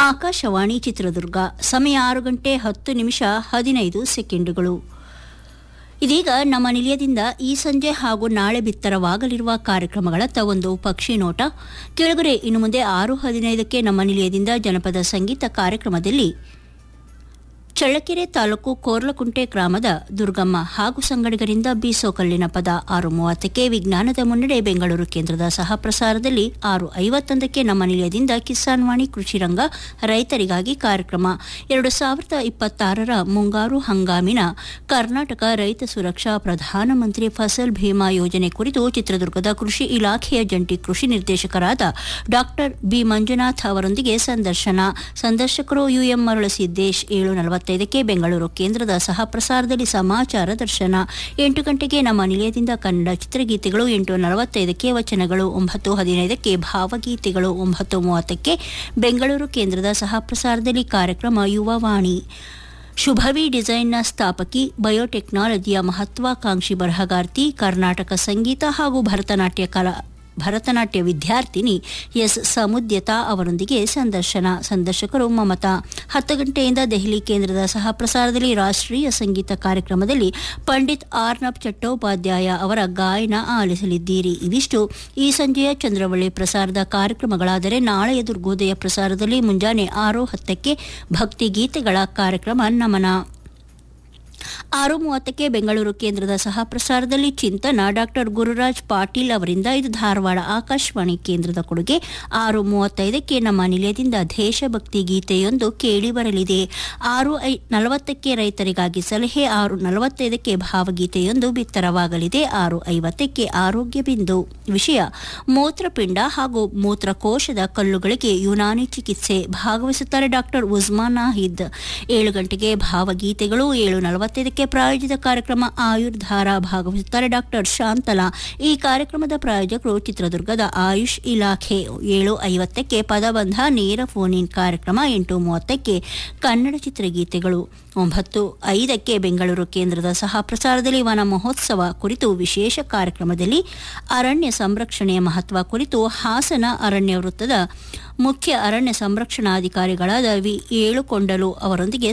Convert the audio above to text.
ಆಕಾಶವಾಣಿ ಚಿತ್ರದುರ್ಗ ಸಮಯ ಆರು ಗಂಟೆ ಹತ್ತು ನಿಮಿಷ ಹದಿನೈದು ಸೆಕೆಂಡುಗಳು ಇದೀಗ ನಮ್ಮ ನಿಲಯದಿಂದ ಈ ಸಂಜೆ ಹಾಗೂ ನಾಳೆ ಬಿತ್ತರವಾಗಲಿರುವ ಕಾರ್ಯಕ್ರಮಗಳತ್ತ ಒಂದು ಪಕ್ಷಿ ನೋಟ ಕೆಳಗರೆ ಇನ್ನು ಮುಂದೆ ಆರು ಹದಿನೈದಕ್ಕೆ ನಮ್ಮ ನಿಲಯದಿಂದ ಜನಪದ ಸಂಗೀತ ಕಾರ್ಯಕ್ರಮದಲ್ಲಿ ಚಳ್ಳಕೆರೆ ತಾಲೂಕು ಕೋರ್ಲಕುಂಟೆ ಗ್ರಾಮದ ದುರ್ಗಮ್ಮ ಹಾಗೂ ಸಂಗಡಿಗರಿಂದ ಬೀಸೋಕಲ್ಲಿನ ಪದ ಆರು ಮೂವತ್ತಕ್ಕೆ ವಿಜ್ಞಾನದ ಮುನ್ನಡೆ ಬೆಂಗಳೂರು ಕೇಂದ್ರದ ಸಹ ಪ್ರಸಾರದಲ್ಲಿ ಆರು ಐವತ್ತೊಂದಕ್ಕೆ ನಮ್ಮ ನಿಲಯದಿಂದ ಕಿಸಾನ್ ವಾಣಿ ಕೃಷಿ ರಂಗ ರೈತರಿಗಾಗಿ ಕಾರ್ಯಕ್ರಮ ಎರಡು ಸಾವಿರದ ಇಪ್ಪತ್ತಾರರ ಮುಂಗಾರು ಹಂಗಾಮಿನ ಕರ್ನಾಟಕ ರೈತ ಸುರಕ್ಷಾ ಪ್ರಧಾನಮಂತ್ರಿ ಫಸಲ್ ಭೀಮಾ ಯೋಜನೆ ಕುರಿತು ಚಿತ್ರದುರ್ಗದ ಕೃಷಿ ಇಲಾಖೆಯ ಜಂಟಿ ಕೃಷಿ ನಿರ್ದೇಶಕರಾದ ಡಾಕ್ಟರ್ ಬಿ ಮಂಜುನಾಥ್ ಅವರೊಂದಿಗೆ ಸಂದರ್ಶನ ಸಂದರ್ಶಕರು ಯುಎಂ ಮರಳಸಿದ್ದೇಶ್ ಏಳು ನಲವತ್ತೈದಕ್ಕೆ ಬೆಂಗಳೂರು ಕೇಂದ್ರದ ಸಹ ಪ್ರಸಾರದಲ್ಲಿ ಸಮಾಚಾರ ದರ್ಶನ ಎಂಟು ಗಂಟೆಗೆ ನಮ್ಮ ನಿಲಯದಿಂದ ಕನ್ನಡ ಚಿತ್ರಗೀತೆಗಳು ಎಂಟು ನಲವತ್ತೈದಕ್ಕೆ ವಚನಗಳು ಒಂಬತ್ತು ಹದಿನೈದಕ್ಕೆ ಭಾವಗೀತೆಗಳು ಒಂಬತ್ತು ಮೂವತ್ತಕ್ಕೆ ಬೆಂಗಳೂರು ಕೇಂದ್ರದ ಸಹ ಪ್ರಸಾರದಲ್ಲಿ ಕಾರ್ಯಕ್ರಮ ಯುವವಾಣಿ ಶುಭವಿ ಡಿಸೈನ್ನ ಸ್ಥಾಪಕಿ ಬಯೋಟೆಕ್ನಾಲಜಿಯ ಮಹತ್ವಾಕಾಂಕ್ಷಿ ಬರಹಗಾರ್ತಿ ಕರ್ನಾಟಕ ಸಂಗೀತ ಹಾಗೂ ಭರತನಾಟ್ಯ ಕಲಾ ಭರತನಾಟ್ಯ ವಿದ್ಯಾರ್ಥಿನಿ ಎಸ್ ಸಮುದ್ಯತಾ ಅವರೊಂದಿಗೆ ಸಂದರ್ಶನ ಸಂದರ್ಶಕರು ಮಮತಾ ಹತ್ತು ಗಂಟೆಯಿಂದ ದೆಹಲಿ ಕೇಂದ್ರದ ಸಹ ಪ್ರಸಾರದಲ್ಲಿ ರಾಷ್ಟ್ರೀಯ ಸಂಗೀತ ಕಾರ್ಯಕ್ರಮದಲ್ಲಿ ಪಂಡಿತ್ ಆರ್ನಬ್ ಚಟ್ಟೋಪಾಧ್ಯಾಯ ಅವರ ಗಾಯನ ಆಲಿಸಲಿದ್ದೀರಿ ಇವಿಷ್ಟು ಈ ಸಂಜೆಯ ಚಂದ್ರವಳ್ಳಿ ಪ್ರಸಾರದ ಕಾರ್ಯಕ್ರಮಗಳಾದರೆ ನಾಳೆಯ ದುರ್ಗೋದಯ ಪ್ರಸಾರದಲ್ಲಿ ಮುಂಜಾನೆ ಆರು ಹತ್ತಕ್ಕೆ ಭಕ್ತಿ ಗೀತೆಗಳ ಕಾರ್ಯಕ್ರಮ ನಮನ ಆರು ಮೂವತ್ತಕ್ಕೆ ಬೆಂಗಳೂರು ಕೇಂದ್ರದ ಸಹ ಪ್ರಸಾರದಲ್ಲಿ ಚಿಂತನ ಡಾಕ್ಟರ್ ಗುರುರಾಜ್ ಪಾಟೀಲ್ ಅವರಿಂದ ಇದು ಧಾರವಾಡ ಆಕಾಶವಾಣಿ ಕೇಂದ್ರದ ಕೊಡುಗೆ ಆರು ಮೂವತ್ತೈದಕ್ಕೆ ನಮ್ಮ ನಿಲಯದಿಂದ ದೇಶಭಕ್ತಿ ಗೀತೆಯೊಂದು ಕೇಳಿ ಬರಲಿದೆ ಆರು ಐ ನಲವತ್ತಕ್ಕೆ ರೈತರಿಗಾಗಿ ಸಲಹೆ ಆರು ನಲವತ್ತೈದಕ್ಕೆ ಭಾವಗೀತೆಯೊಂದು ಬಿತ್ತರವಾಗಲಿದೆ ಆರು ಐವತ್ತಕ್ಕೆ ಆರೋಗ್ಯ ಬಿಂದು ವಿಷಯ ಮೂತ್ರಪಿಂಡ ಹಾಗೂ ಮೂತ್ರಕೋಶದ ಕಲ್ಲುಗಳಿಗೆ ಯುನಾನಿ ಚಿಕಿತ್ಸೆ ಭಾಗವಹಿಸುತ್ತಾರೆ ಡಾಕ್ಟರ್ ಉಸ್ಮಾನ್ ನಾಹಿದ್ ಏಳು ಗಂಟೆಗೆ ಭಾವಗೀತೆಗಳು ಏಳು ನಲವತ್ತೈದಕ್ಕೆ ಪ್ರಾಯೋಜಿತ ಕಾರ್ಯಕ್ರಮ ಆಯುರ್ಧಾರ ಭಾಗವಹಿಸುತ್ತಾರೆ ಡಾಕ್ಟರ್ ಶಾಂತಲಾ ಈ ಕಾರ್ಯಕ್ರಮದ ಪ್ರಾಯೋಜಕರು ಚಿತ್ರದುರ್ಗದ ಆಯುಷ್ ಇಲಾಖೆ ಏಳು ಐವತ್ತಕ್ಕೆ ಪದಬಂಧ ನೇರ ಫೋನ್ ಇನ್ ಕಾರ್ಯಕ್ರಮ ಎಂಟು ಮೂವತ್ತಕ್ಕೆ ಕನ್ನಡ ಚಿತ್ರಗೀತೆಗಳು ಒಂಬತ್ತು ಐದಕ್ಕೆ ಬೆಂಗಳೂರು ಕೇಂದ್ರದ ಸಹ ಪ್ರಸಾರದಲ್ಲಿ ವನ ಮಹೋತ್ಸವ ಕುರಿತು ವಿಶೇಷ ಕಾರ್ಯಕ್ರಮದಲ್ಲಿ ಅರಣ್ಯ ಸಂರಕ್ಷಣೆಯ ಮಹತ್ವ ಕುರಿತು ಹಾಸನ ಅರಣ್ಯ ವೃತ್ತದ ಮುಖ್ಯ ಅರಣ್ಯ ಸಂರಕ್ಷಣಾಧಿಕಾರಿಗಳಾದ ವಿ ಏಳುಕೊಂಡಲು ಅವರೊಂದಿಗೆ